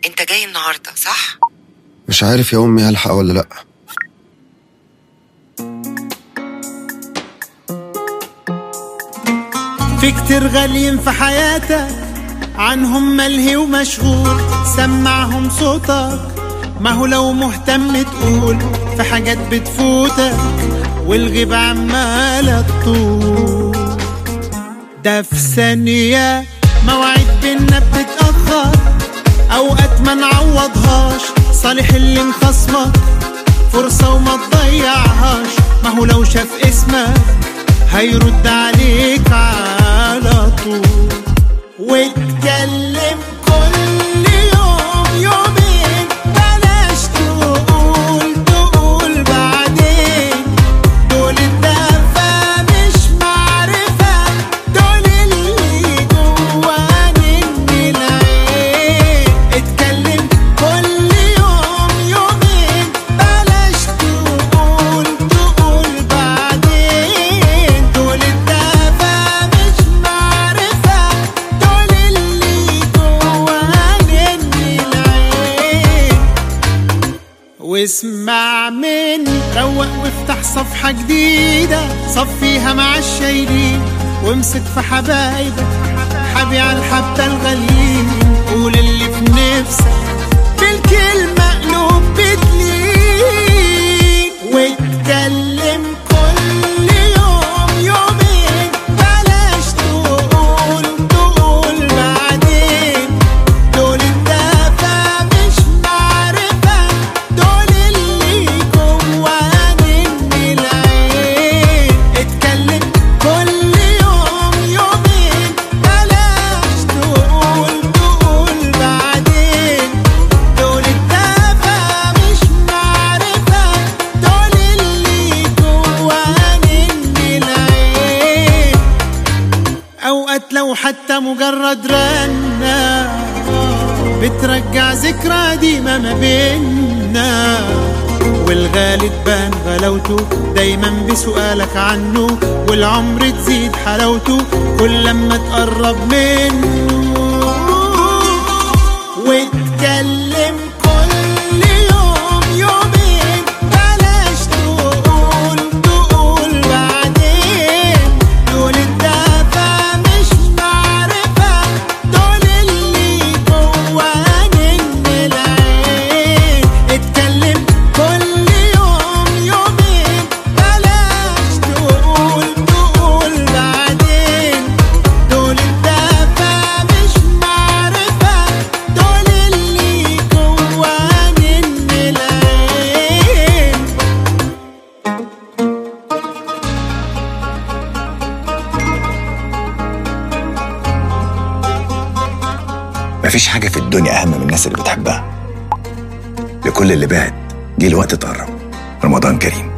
انت جاي النهارده صح مش عارف يا امي هلحق ولا لا في كتير غاليين في حياتك عنهم ملهي ومشغول سمعهم صوتك ما هو لو مهتم تقول في حاجات بتفوتك والغيبة عمالة تطول ده في ثانية مواعيد بينا بتتأخر أوقات ما نعوضهاش صالح اللي مخصمك فرصة وما تضيعهاش ما هو لو شاف اسمك هيرد عليك على طول واتكلم كل يوم يومين بلاش تقول تقول بعدين دول الدفا مش معرفة دول اللي جواني من العين اتكلم كل يوم يومين بلاش تقول تقول بعدين دول الدفا مش معرفة دول اللي جواني من العين واسمع مني روق وافتح صفحة جديدة صفيها مع الشايلين وامسك في حبايبك حبي على الحبة الغاليين قول اللي في نفسك بالكلمة قلوب بتلين واتكلم كل يوم يومين بلاش تقول تقول بعدين دول الدفا مش معرفة دول اللي جواني من العين اتكلم كل يوم يومين بلاش تقول تقول بعدين دول الدفا مش معرفة دول اللي جواني من العين أوقات لو حتى مجرد رنة بترجع ذكرى قديمة ما بينا والغالي تبان غلاوته دايما بسؤالك عنه والعمر تزيد حلاوته كل لما تقرب منه واتكلم كل يوم يومين بلاش تقول تقول بعدين دول الدفا مش معرفة دول اللي جواني من العين اتكلم كل يوم يومين بلاش تقول تقول بعدين دول الدفا مش معرفة دول اللي جواني من العين مفيش حاجة في الدنيا أهم من الناس اللي بتحبها لكل اللي بعد جه الوقت تقرب رمضان كريم